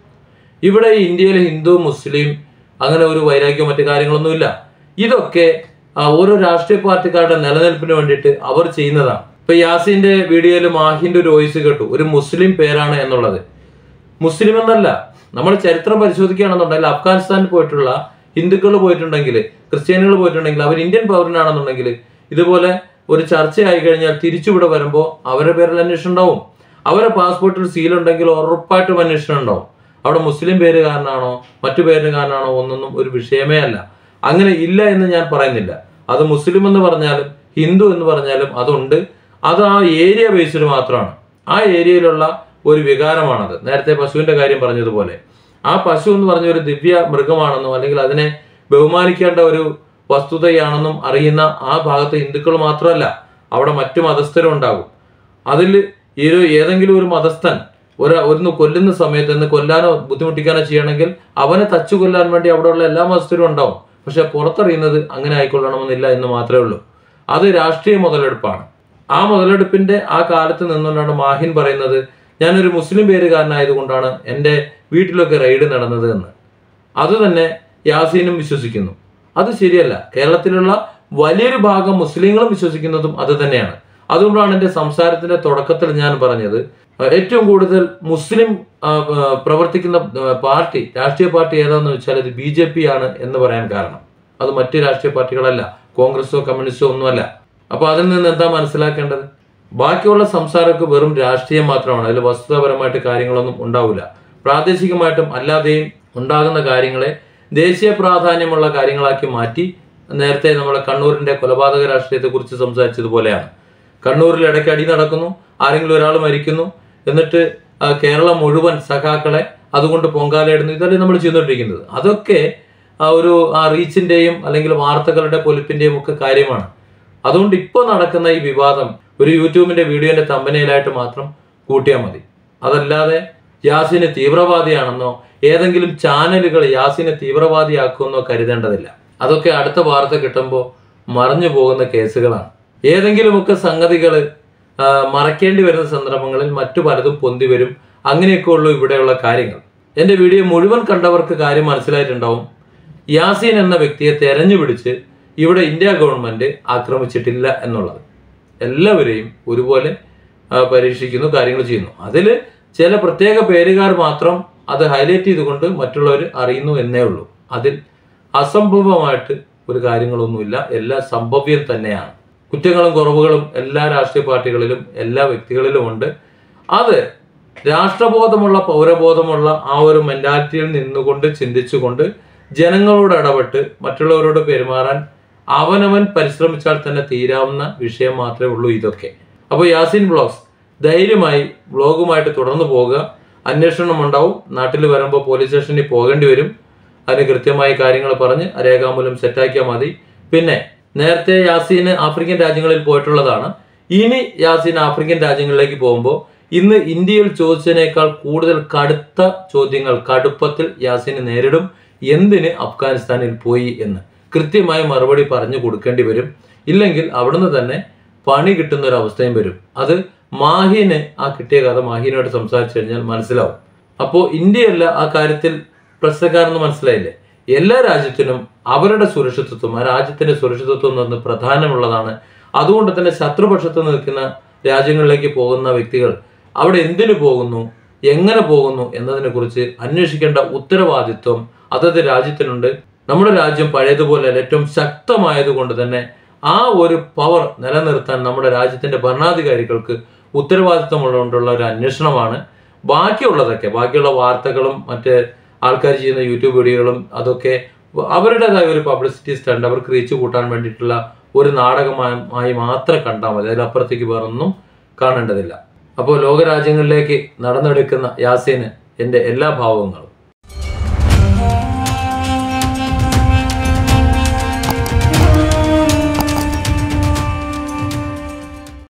ഇവിടെ ഇന്ത്യയിൽ ഹിന്ദു മുസ്ലിം അങ്ങനെ ഒരു വൈരാഗ്യം മറ്റു കാര്യങ്ങളൊന്നുമില്ല ഇതൊക്കെ ആ, ഓരോ രാഷ്ട്രീയ പാർട്ടിക്കാരുടെ നിലനിൽപ്പിന് വേണ്ടിയിട്ട് അവർ ചെയ്യുന്നതാണ് ഇപ്പൊ യാസിന്റെ വീഡിയോയിൽ മാഹിന്റെ ഒരു വോയിസ് കേട്ടു ഒരു മുസ്ലിം പേരാണ് എന്നുള്ളത് മുസ്ലിം എന്നല്ല നമ്മൾ ചരിത്രം പരിശോധിക്കുകയാണെന്നുണ്ടെങ്കിൽ അഫ്ഗാനിസ്ഥാനിൽ പോയിട്ടുള്ള ഹിന്ദുക്കൾ പോയിട്ടുണ്ടെങ്കിൽ ക്രിസ്ത്യാനികൾ പോയിട്ടുണ്ടെങ്കിൽ അവർ ഇന്ത്യൻ പൗരനാണെന്നുണ്ടെങ്കിൽ ഇതുപോലെ ഒരു ചർച്ചയായി കഴിഞ്ഞാൽ തിരിച്ചിവിടെ വരുമ്പോൾ അവരുടെ പേരിൽ അന്വേഷണം ഉണ്ടാവും അവരുടെ പാസ്പോർട്ടിൽ സീൽ ഉണ്ടെങ്കിൽ ഉറപ്പായിട്ടും അന്വേഷണം ഉണ്ടാവും അവിടെ മുസ്ലിം പേര് കാരനാണോ മറ്റു പേരിന് കാരനാണോ ഒന്നൊന്നും ഒരു വിഷയമേ അല്ല അങ്ങനെ ഇല്ല എന്ന് ഞാൻ പറയുന്നില്ല അത് മുസ്ലിം എന്ന് പറഞ്ഞാലും ഹിന്ദു എന്ന് പറഞ്ഞാലും അതുണ്ട് അത് ആ ഏരിയ ബേസ്ഡ് മാത്രമാണ് ആ ഏരിയയിലുള്ള ഒരു വികാരമാണത് നേരത്തെ പശുവിന്റെ കാര്യം പറഞ്ഞതുപോലെ ആ പശു എന്ന് പറഞ്ഞ ഒരു ദിവ്യ മൃഗമാണെന്നും അല്ലെങ്കിൽ അതിനെ ബഹുമാനിക്കേണ്ട ഒരു വസ്തുതയാണെന്നും അറിയുന്ന ആ ഭാഗത്തെ ഹിന്ദുക്കൾ മാത്രമല്ല അവിടെ മറ്റു മതസ്ഥരും ഉണ്ടാകും അതിൽ ഈ ഒരു ഏതെങ്കിലും ഒരു മതസ്ഥൻ ഒരു ഒന്ന് കൊല്ലുന്ന സമയത്ത് എന്ന് കൊല്ലാനോ ബുദ്ധിമുട്ടിക്കാനോ ചെയ്യണമെങ്കിൽ അവനെ തച്ചു കൊല്ലാൻ വേണ്ടി അവിടെയുള്ള എല്ലാ മതസ്ഥരും ഉണ്ടാവും പക്ഷെ പുറത്തറിയുന്നത് അങ്ങനെ ആയിക്കൊള്ളണമെന്നില്ല എന്ന് മാത്രമേ ഉള്ളൂ അത് രാഷ്ട്രീയ മുതലെടുപ്പാണ് ആ മുതലെടുപ്പിന്റെ ആ കാലത്ത് നിന്നുകൊണ്ടാണ് മാഹിൻ പറയുന്നത് ഞാനൊരു മുസ്ലിം പേരുകാരനായതുകൊണ്ടാണ് എൻ്റെ വീട്ടിലൊക്കെ റെയ്ഡ് നടന്നത് എന്ന് അത് തന്നെ യാസീനും വിശ്വസിക്കുന്നു അത് ശരിയല്ല കേരളത്തിലുള്ള വലിയൊരു ഭാഗം മുസ്ലിങ്ങളും വിശ്വസിക്കുന്നതും അത് തന്നെയാണ് അതുകൊണ്ടാണ് എൻ്റെ സംസാരത്തിന്റെ തുടക്കത്തിൽ ഞാൻ പറഞ്ഞത് അഹ് ഏറ്റവും കൂടുതൽ മുസ്ലിം ആ, ആ, പ്രവർത്തിക്കുന്ന ആ, പാർട്ടി രാഷ്ട്രീയ പാർട്ടി ഏതാണെന്ന് വെച്ചാൽ അത് ബി ജെ പി ആണ് എന്ന് പറയാൻ കാരണം അത് മറ്റ് രാഷ്ട്രീയ പാർട്ടികളല്ല കോൺഗ്രസോ കമ്മ്യൂണിസ്റ്റോ ഒന്നുമല്ല അപ്പൊ അതിൽ നിന്ന് എന്താ മനസ്സിലാക്കേണ്ടത് ബാക്കിയുള്ള സംസാരമൊക്കെ വെറും രാഷ്ട്രീയം മാത്രമാണ് അതിൽ വസ്തുതാപരമായിട്ട് കാര്യങ്ങളൊന്നും ഉണ്ടാവില്ല പ്രാദേശികമായിട്ടും അല്ലാതെയും ഉണ്ടാകുന്ന കാര്യങ്ങളെ ദേശീയ പ്രാധാന്യമുള്ള കാര്യങ്ങളാക്കി മാറ്റി നേരത്തെ നമ്മളെ കണ്ണൂരിന്റെ കൊലപാതക രാഷ്ട്രീയത്തെക്കുറിച്ച് സംസാരിച്ചതുപോലെയാണ് കണ്ണൂരിൽ ഇടയ്ക്ക് അടി നടക്കുന്നു ആരെങ്കിലും ഒരാൾ മരിക്കുന്നു എന്നിട്ട് ആ, കേരളം മുഴുവൻ സഖാക്കളെ അതുകൊണ്ട് പൊങ്കാലയിടുന്നു ഇതല്ലേ നമ്മൾ ചെയ്തുകൊണ്ടിരിക്കുന്നത് അതൊക്കെ ആ ഒരു ആ റീച്ചിന്റെയും അല്ലെങ്കിൽ വാർത്തകളുടെ പൊലിപ്പിന്റെയും ഒക്കെ കാര്യമാണ് അതുകൊണ്ട് ഇപ്പോൾ നടക്കുന്ന ഈ വിവാദം ഒരു യൂട്യൂബിന്റെ വീഡിയോന്റെ തമ്പനയിലായിട്ട് മാത്രം കൂട്ടിയാൽ മതി അതല്ലാതെ യാസിന് തീവ്രവാദിയാണെന്നോ ഏതെങ്കിലും ചാനലുകൾ യാസിനെ തീവ്രവാദിയാക്കുമെന്നോ കരുതേണ്ടതില്ല അതൊക്കെ അടുത്ത വാർത്ത കിട്ടുമ്പോൾ മറഞ്ഞു പോകുന്ന കേസുകളാണ് ഏതെങ്കിലുമൊക്കെ സംഗതികൾ മറക്കേണ്ടി വരുന്ന സന്ദർഭങ്ങളിൽ മറ്റു പലതും പൊന്തി വരും അങ്ങനെയൊക്കെ ഉള്ളൂ ഇവിടെയുള്ള കാര്യങ്ങൾ എൻ്റെ വീഡിയോ മുഴുവൻ കണ്ടവർക്ക് കാര്യം മനസ്സിലായിട്ടുണ്ടാവും യാസീൻ എന്ന വ്യക്തിയെ തെരഞ്ഞു പിടിച്ച് ഇവിടെ ഇന്ത്യ ഗവൺമെന്റ് ആക്രമിച്ചിട്ടില്ല എന്നുള്ളത് എല്ലാവരെയും ഒരുപോലെ ആ, പരീക്ഷിക്കുന്നു കാര്യങ്ങൾ ചെയ്യുന്നു അതിൽ ചില പ്രത്യേക പേരുകാർ മാത്രം അത് ഹൈലൈറ്റ് ചെയ്തുകൊണ്ട് മറ്റുള്ളവർ അറിയുന്നു എന്നേ ഉള്ളൂ അതിൽ അസംഭവമായിട്ട് ഒരു കാര്യങ്ങളൊന്നുമില്ല എല്ലാം സംഭവ്യം തന്നെയാണ് കുറ്റങ്ങളും കുറവുകളും എല്ലാ രാഷ്ട്രീയ പാർട്ടികളിലും എല്ലാ വ്യക്തികളിലും ഉണ്ട് അത് രാഷ്ട്രബോധമുള്ള പൗരബോധമുള്ള ആ ഒരു മെന്റാലിറ്റിയിൽ നിന്നുകൊണ്ട് ചിന്തിച്ചുകൊണ്ട് ജനങ്ങളോട് ഇടപെട്ട് മറ്റുള്ളവരോട് പെരുമാറാൻ അവനവൻ പരിശ്രമിച്ചാൽ തന്നെ തീരാവുന്ന വിഷയം മാത്രമേ ഉള്ളൂ ഇതൊക്കെ അപ്പോൾ യാസിൻ ബ്ലോഗ്സ് ധൈര്യമായി വ്ളോഗുമായിട്ട് തുടർന്നു പോകുക അന്വേഷണം ഉണ്ടാവും നാട്ടിൽ വരുമ്പോൾ പോലീസ് സ്റ്റേഷനിൽ പോകേണ്ടി വരും അതിന് കൃത്യമായി കാര്യങ്ങൾ പറഞ്ഞ് രേഖാമൂലം സെറ്റാക്കിയാൽ മതി പിന്നെ നേരത്തെ യാസീന് ആഫ്രിക്കൻ രാജ്യങ്ങളിൽ പോയിട്ടുള്ളതാണ് ഇനി യാസീൻ ആഫ്രിക്കൻ രാജ്യങ്ങളിലേക്ക് പോകുമ്പോൾ ഇന്ന് ഇന്ത്യയിൽ ചോദിച്ചതിനേക്കാൾ കൂടുതൽ കടുത്ത ചോദ്യങ്ങൾ കടുപ്പത്തിൽ യാസീന് നേരിടും എന്തിന് അഫ്ഗാനിസ്ഥാനിൽ പോയി എന്ന് കൃത്യമായ മറുപടി പറഞ്ഞു കൊടുക്കേണ്ടി വരും ഇല്ലെങ്കിൽ അവിടുന്ന് തന്നെ പണി കിട്ടുന്ന ഒരു അവസ്ഥയും വരും അത് മാഹിന് ആ കിട്ടിയ കഥ മാഹിനോട് സംസാരിച്ചു കഴിഞ്ഞാൽ മനസ്സിലാവും അപ്പോൾ ഇന്ത്യയല്ല ആ കാര്യത്തിൽ പ്രശ്നക്കാരെന്ന് മനസ്സിലായില്ലേ എല്ലാ രാജ്യത്തിനും അവരുടെ സുരക്ഷിതത്വം ആ രാജ്യത്തിന്റെ സുരക്ഷിതത്വം എന്ന് പ്രധാനമുള്ളതാണ് അതുകൊണ്ട് തന്നെ ശത്രുപക്ഷത്ത് നിൽക്കുന്ന രാജ്യങ്ങളിലേക്ക് പോകുന്ന വ്യക്തികൾ അവിടെ എന്തിനു പോകുന്നു എങ്ങനെ പോകുന്നു എന്നതിനെ കുറിച്ച് അന്വേഷിക്കേണ്ട ഉത്തരവാദിത്വം അതത് രാജ്യത്തിനുണ്ട് നമ്മുടെ രാജ്യം പഴയതുപോലെ അല്ല, ഏറ്റവും ശക്തമായതുകൊണ്ട് തന്നെ ആ ഒരു പവർ നിലനിർത്താൻ നമ്മുടെ രാജ്യത്തിന്റെ ഭരണാധികാരികൾക്ക് ഉത്തരവാദിത്തമുള്ളതുകൊണ്ടുള്ള ഒരു അന്വേഷണമാണ് ബാക്കിയുള്ളതൊക്കെ ബാക്കിയുള്ള വാർത്തകളും മറ്റ് ആൾക്കാർ ചെയ്യുന്ന യൂട്യൂബ് വീഡിയോകളും അതൊക്കെ അവരുടേതായ ഒരു പബ്ലിസിറ്റി സ്റ്റണ്ട് അവർക്ക് റീച്ച് കൂട്ടാൻ വേണ്ടിയിട്ടുള്ള ഒരു നാടകമായി മാത്രം കണ്ടാൽ മതി അതിലപ്പുറത്തേക്ക് വേറൊന്നും കാണേണ്ടതില്ല അപ്പോൾ ലോകരാജ്യങ്ങളിലേക്ക് നടന്നെടുക്കുന്ന യാസീന് എൻ്റെ എല്ലാ ഭാവങ്ങളും